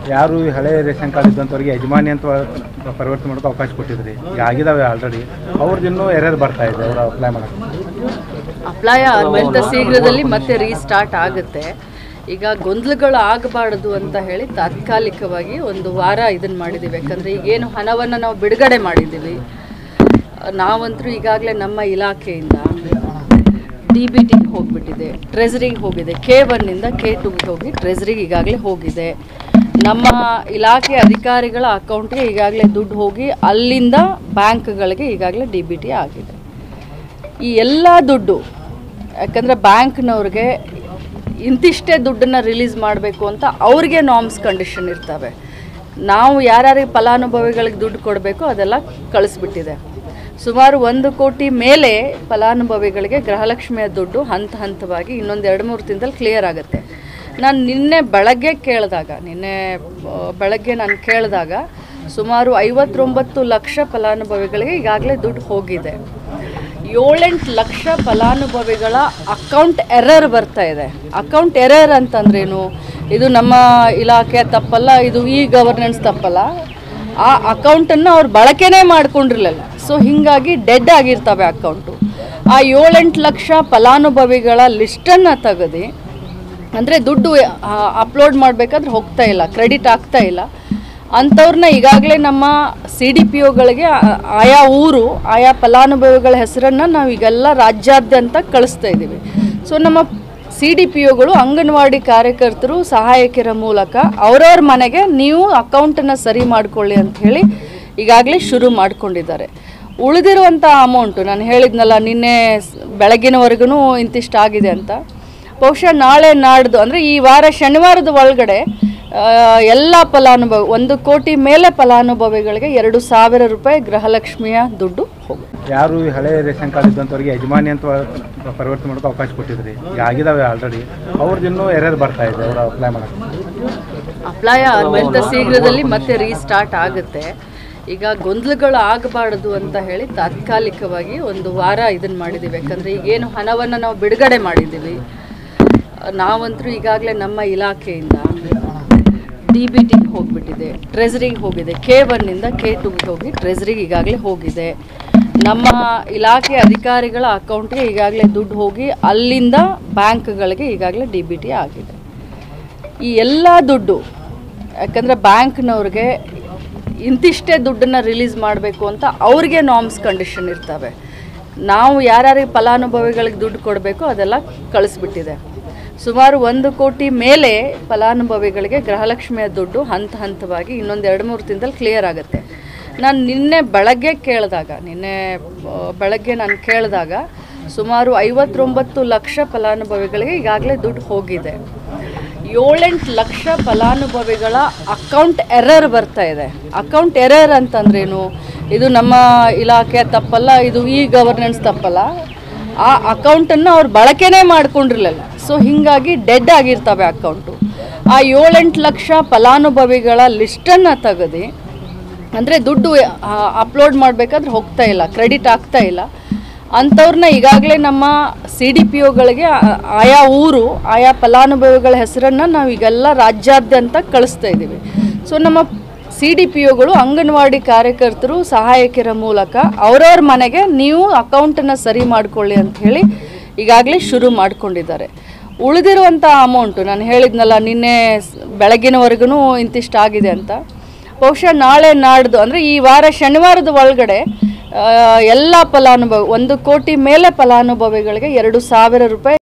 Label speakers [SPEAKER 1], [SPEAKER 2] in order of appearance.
[SPEAKER 1] ಯಾರು ಈ ಹಳೆ ರೇಷನ್ ಕಾರ್ಡ್ ಇದ್ದಂಥವ್ರಿಗೆ ಯಜಮಾನಿ ಅಂತ ಪರಿವರ್ತನೆ ಮಾಡೋಕೆ ಅವಕಾಶ ಕೊಟ್ಟಿದ್ರಿ ಈಗ ಆಗಿದಾವೆ ಆಲ್ರೆಡಿ ಅವ್ರದ್ದು ಇನ್ನೂ ಎರರ್ ಬರ್ತಾ ಇದೆ ಅವರು ಅಪ್ಲೈ ಮಾಡೋಕ್ಕೆ
[SPEAKER 2] ಅಪ್ಲೈ ಆದಂಥ ಶೀಘ್ರದಲ್ಲಿ ಮತ್ತೆ ರೀಸ್ಟಾರ್ಟ್ ಆಗುತ್ತೆ ಈಗ ಗೊಂದಲಗಳು ಆಗಬಾರ್ದು ಅಂತ ಹೇಳಿ ತಾತ್ಕಾಲಿಕವಾಗಿ ಒಂದು ವಾರ ಇದನ್ನು ಮಾಡಿದ್ದೀವಿ ಯಾಕಂದರೆ ಈಗೇನು ಹಣವನ್ನು ನಾವು ಬಿಡುಗಡೆ ಮಾಡಿದ್ದೀವಿ ನಾವಂತರೂ ಈಗಾಗಲೇ ನಮ್ಮ ಇಲಾಖೆಯಿಂದ ಡಿ ಬಿ ಟಿಗೆ ಹೋಗಿಬಿಟ್ಟಿದೆ ಟ್ರೆಜರಿಗೆ ಹೋಗಿದೆ ಕೆ ಒನ್ನಿಂದ ಕೆ ಟುಗೆ ಹೋಗಿ ಟ್ರೆಜರಿಗೆ ಈಗಾಗಲೇ ಹೋಗಿದೆ ನಮ್ಮ ಇಲಾಖೆ ಅಧಿಕಾರಿಗಳ ಅಕೌಂಟ್ಗೆ ಈಗಾಗಲೇ ದುಡ್ಡು ಹೋಗಿ ಅಲ್ಲಿಂದ ಬ್ಯಾಂಕ್ಗಳಿಗೆ ಈಗಾಗಲೇ ಡಿ ಬಿ ಟಿ ಆಗಿದೆ ಈ ಎಲ್ಲ ದುಡ್ಡು ಯಾಕಂದರೆ ಬ್ಯಾಂಕ್ನವ್ರಿಗೆ ಇಂತಿಷ್ಟೇ ದುಡ್ಡನ್ನು ರಿಲೀಸ್ ಮಾಡಬೇಕು ಅಂತ ಅವ್ರಿಗೆ ನಾರ್ಮ್ಸ್ ಕಂಡೀಷನ್ ಇರ್ತವೆ ನಾವು ಯಾರ್ಯಾರಿಗೆ ಫಲಾನುಭವಿಗಳಿಗೆ ದುಡ್ಡು ಕೊಡಬೇಕು ಅದೆಲ್ಲ ಕಳಿಸ್ಬಿಟ್ಟಿದೆ ಸುಮಾರು ಒಂದು ಕೋಟಿ ಮೇಲೆ ಫಲಾನುಭವಿಗಳಿಗೆ ಗೃಹಲಕ್ಷ್ಮಿಯ ದುಡ್ಡು ಹಂತ ಹಂತವಾಗಿ ಇನ್ನೊಂದು ಎರಡು ಮೂರು ದಿನದಲ್ಲಿ ಕ್ಲಿಯರ್ ಆಗುತ್ತೆ ನಾನು ನಿನ್ನೆ ಬೆಳಗ್ಗೆ ಕೇಳಿದಾಗ ನಿನ್ನೆ ಆ, ಬೆಳಗ್ಗೆ ನಾನು ಕೇಳಿದಾಗ ಸುಮಾರು ಐವತ್ತೊಂಬತ್ತು ಲಕ್ಷ ಫಲಾನುಭವಿಗಳಿಗೆ ಈಗಾಗಲೇ ದುಡ್ಡು ಹೋಗಿದೆ ಏಳೆಂಟು ಲಕ್ಷ ಫಲಾನುಭವಿಗಳ ಅಕೌಂಟ್ ಎರರ್ ಬರ್ತಾ ಇದೆ ಅಕೌಂಟ್ ಎರರ್ ಅಂತಂದ್ರೇನು ಇದು ನಮ್ಮ ಇಲಾಖೆಯ ತಪ್ಪಲ್ಲ ಇದು ಈ ಗವರ್ನೆನ್ಸ್ ತಪ್ಪಲ್ಲ ಆ ಅಕೌಂಟನ್ನು ಅವ್ರು ಬಳಕೆನೇ ಮಾಡ್ಕೊಂಡಿರಲಿಲ್ಲ ಸೊ ಹೀಗಾಗಿ ಡೆಡ್ ಆಗಿರ್ತವೆ ಅಕೌಂಟು ಆ ಏಳೆಂಟು ಲಕ್ಷ ಫಲಾನುಭವಿಗಳ ಲಿಸ್ಟನ್ನು ತೆಗೆದು ಅಂದರೆ ದುಡ್ಡು ಅಪ್ಲೋಡ್ ಮಾಡಬೇಕಾದ್ರೆ ಹೋಗ್ತಾ ಇಲ್ಲ ಕ್ರೆಡಿಟ್ ಆಗ್ತಾ ಇಲ್ಲ ಅಂಥವ್ರನ್ನ ಈಗಾಗಲೇ ನಮ್ಮ ಸಿ ಡಿ ಪಿ ಒಗಳಿಗೆ ಆಯಾ ಊರು ಆಯಾ ಫಲಾನುಭವಿಗಳ ಹೆಸರನ್ನು ನಾವು ಈಗೆಲ್ಲ ರಾಜ್ಯಾದ್ಯಂತ ಕಳಿಸ್ತಾ ಇದ್ದೀವಿ ಸೊ ನಮ್ಮ ಸಿ ಡಿ ಪಿ ಒಗಳು ಅಂಗನವಾಡಿ ಕಾರ್ಯಕರ್ತರು ಸಹಾಯಕರ ಮೂಲಕ ಅವ್ರವ್ರ ಮನೆಗೆ ನೀವು ಅಕೌಂಟನ್ನು ಸರಿ ಮಾಡ್ಕೊಳ್ಳಿ ಅಂತ ಹೇಳಿ ಈಗಾಗಲೇ ಶುರು ಮಾಡ್ಕೊಂಡಿದ್ದಾರೆ ಉಳಿದಿರುವಂಥ ಅಮೌಂಟು ನಾನು ಹೇಳಿದ್ನಲ್ಲ ನಿನ್ನೆ ಸ್- ಬೆಳಗಿನವರೆಗೂ ಇಂತಿಷ್ಟು ಆಗಿದೆ ಅಂತ ಬಹುಶಃ ನಾಳೆ ನಾಡ್ದು ಅಂದರೆ ಈ ವಾರ ಶನಿವಾರದ ಒಳಗಡೆ ಆ, ಎಲ್ಲ ಫಲಾನುಭವಿ ಒಂದು ಕೋಟಿ ಮೇಲೆ ಫಲಾನುಭವಿಗಳಿಗೆ ಎರಡು ಸಾವಿರ ರೂಪಾಯಿ ಗೃಹಲಕ್ಷ್ಮಿಯ ದುಡ್ಡು ಹೋಗುತ್ತೆ
[SPEAKER 1] ಯಾರು ಈ ಹಳೆ ರೇಷನ್ ಕಾರ್ಡ್ ಇದ್ದಂಥವ್ರಿಗೆ ಯಜಮಾನಿ ಅಂತ ಪರಿವರ್ತನೆ ಮಾಡೋಕೆ ಅವಕಾಶ ಕೊಟ್ಟಿದ್ರಿ ಈಗ ಆಗಿದಾವೆ ಆಲ್ರೆಡಿ ಅವ್ರದ್ದು ಇನ್ನೂ ಎರರ್ ಬರ್ತಾ ಇದೆ ಅವರು ಅಪ್ಲೈ ಮಾಡೋಕ್ಕೆ
[SPEAKER 2] ಅಪ್ಲೈ ಆದಂಥ ಶೀಘ್ರದಲ್ಲಿ ಮತ್ತೆ ರೀಸ್ಟಾರ್ಟ್ ಆಗುತ್ತೆ ಈಗ ಗೊಂದಲಗಳು ಆಗಬಾರ್ದು ಅಂತ ಹೇಳಿ ತಾತ್ಕಾಲಿಕವಾಗಿ ಒಂದು ವಾರ ಇದನ್ನು ಮಾಡಿದ್ದೀವಿ ಯಾಕಂದರೆ ಈಗೇನು ಹಣವನ್ನು ನಾವು ಬಿಡುಗಡೆ ಮಾಡಿದ್ದೀವಿ ನಾವಂತರೂ ಈಗಾಗಲೇ ನಮ್ಮ ಇಲಾಖೆಯಿಂದ ಡಿ ಬಿ ಟಿಗೆ ಹೋಗಿಬಿಟ್ಟಿದೆ ಟ್ರೆಜರಿಗೆ ಹೋಗಿದೆ ಕೆ ಒನ್ನಿಂದ ಕೆ ಟುಗೆ ಹೋಗಿ ಟ್ರೆಜರಿಗೆ ಈಗಾಗಲೇ ಹೋಗಿದೆ ನಮ್ಮ ಇಲಾಖೆ ಅಧಿಕಾರಿಗಳ ಅಕೌಂಟ್ಗೆ ಈಗಾಗಲೇ ದುಡ್ಡು ಹೋಗಿ ಅಲ್ಲಿಂದ ಬ್ಯಾಂಕ್ಗಳಿಗೆ ಈಗಾಗಲೇ ಡಿ ಬಿ ಟಿ ಆಗಿದೆ ಈ ಎಲ್ಲ ದುಡ್ಡು ಯಾಕಂದರೆ ಬ್ಯಾಂಕ್ನವ್ರಿಗೆ ಇಂತಿಷ್ಟೇ ದುಡ್ಡನ್ನು ರಿಲೀಸ್ ಮಾಡಬೇಕು ಅಂತ ಅವ್ರಿಗೆ ನಾರ್ಮ್ಸ್ ಕಂಡೀಷನ್ ಇರ್ತವೆ ನಾವು ಯಾರ್ಯಾರಿಗೆ ಫಲಾನುಭವಿಗಳಿಗೆ ದುಡ್ಡು ಕೊಡಬೇಕು ಅದೆಲ್ಲ ಕಳಿಸ್ಬಿಟ್ಟಿದೆ ಸುಮಾರು ಒಂದು ಕೋಟಿ ಮೇಲೆ ಫಲಾನುಭವಿಗಳಿಗೆ ಗೃಹಲಕ್ಷ್ಮಿಯ ದುಡ್ಡು ಹಂತ ಹಂತವಾಗಿ ಇನ್ನೊಂದು ಎರಡು ಮೂರು ದಿನದಲ್ಲಿ ಕ್ಲಿಯರ್ ಆಗುತ್ತೆ ನಾನು ನಿನ್ನೆ ಬೆಳಗ್ಗೆ ಕೇಳಿದಾಗ ನಿನ್ನೆ ಆ, ಬೆಳಗ್ಗೆ ನಾನು ಕೇಳಿದಾಗ ಸುಮಾರು ಐವತ್ತೊಂಬತ್ತು ಲಕ್ಷ ಫಲಾನುಭವಿಗಳಿಗೆ ಈಗಾಗಲೇ ದುಡ್ಡು ಹೋಗಿದೆ ಏಳೆಂಟು ಲಕ್ಷ ಫಲಾನುಭವಿಗಳ ಅಕೌಂಟ್ ಎರರ್ ಬರ್ತಾ ಇದೆ ಅಕೌಂಟ್ ಎರರ್ ಅಂತಂದ್ರೇನು ಇದು ನಮ್ಮ ಇಲಾಖೆಯ ತಪ್ಪಲ್ಲ ಇದು ಈ ಗವರ್ನೆನ್ಸ್ ತಪ್ಪಲ್ಲ ಆ ಅಕೌಂಟನ್ನು ಅವ್ರು ಬಳಕೆನೇ ಮಾಡ್ಕೊಂಡಿರಲಿಲ್ಲ ಸೊ ಹೀಗಾಗಿ ಡೆಡ್ ಆಗಿರ್ತವೆ ಅಕೌಂಟು ಆ ಏಳೆಂಟು ಲಕ್ಷ ಫಲಾನುಭವಿಗಳ ಲಿಸ್ಟನ್ನು ತೆಗೆದು ಅಂದರೆ ದುಡ್ಡು ಅಪ್ಲೋಡ್ ಮಾಡಬೇಕಾದ್ರೆ ಹೋಗ್ತಾ ಇಲ್ಲ ಕ್ರೆಡಿಟ್ ಆಗ್ತಾ ಇಲ್ಲ ಅಂಥವ್ರನ್ನ ಈಗಾಗಲೇ ನಮ್ಮ ಸಿ ಡಿ ಪಿ ಒಗಳಿಗೆ ಆಯಾ ಊರು ಆಯಾ ಫಲಾನುಭವಿಗಳ ಹೆಸರನ್ನು ನಾವು ಈಗೆಲ್ಲ ರಾಜ್ಯಾದ್ಯಂತ ಕಳಿಸ್ತಾ ಇದ್ದೀವಿ ಸೊ ನಮ್ಮ ಸಿ ಡಿ ಪಿ ಒಗಳು ಅಂಗನವಾಡಿ ಕಾರ್ಯಕರ್ತರು ಸಹಾಯಕರ ಮೂಲಕ ಅವ್ರವ್ರ ಮನೆಗೆ ನೀವು ಅಕೌಂಟನ್ನು ಸರಿ ಮಾಡ್ಕೊಳ್ಳಿ ಅಂತ ಹೇಳಿ ಈಗಾಗಲೇ ಶುರು ಮಾಡ್ಕೊಂಡಿದ್ದಾರೆ ಉಳಿದಿರುವಂಥ ಅಮೌಂಟು ನಾನು ಹೇಳಿದ್ನಲ್ಲ ನಿನ್ನೆ ಸ್- ಬೆಳಗಿನವರೆಗೂ ಇಂತಿಷ್ಟು ಆಗಿದೆ ಅಂತ ಬಹುಶಃ ನಾಳೆ ನಾಡ್ದು ಅಂದರೆ ಈ ವಾರ ಶನಿವಾರದ ಒಳಗಡೆ ಆ, ಎಲ್ಲ ಫಲಾನುಭವಿ ಒಂದು ಕೋಟಿ ಮೇಲೆ ಫಲಾನುಭವಿಗಳಿಗೆ ಎರಡು ಸಾವಿರ ರೂಪಾಯಿ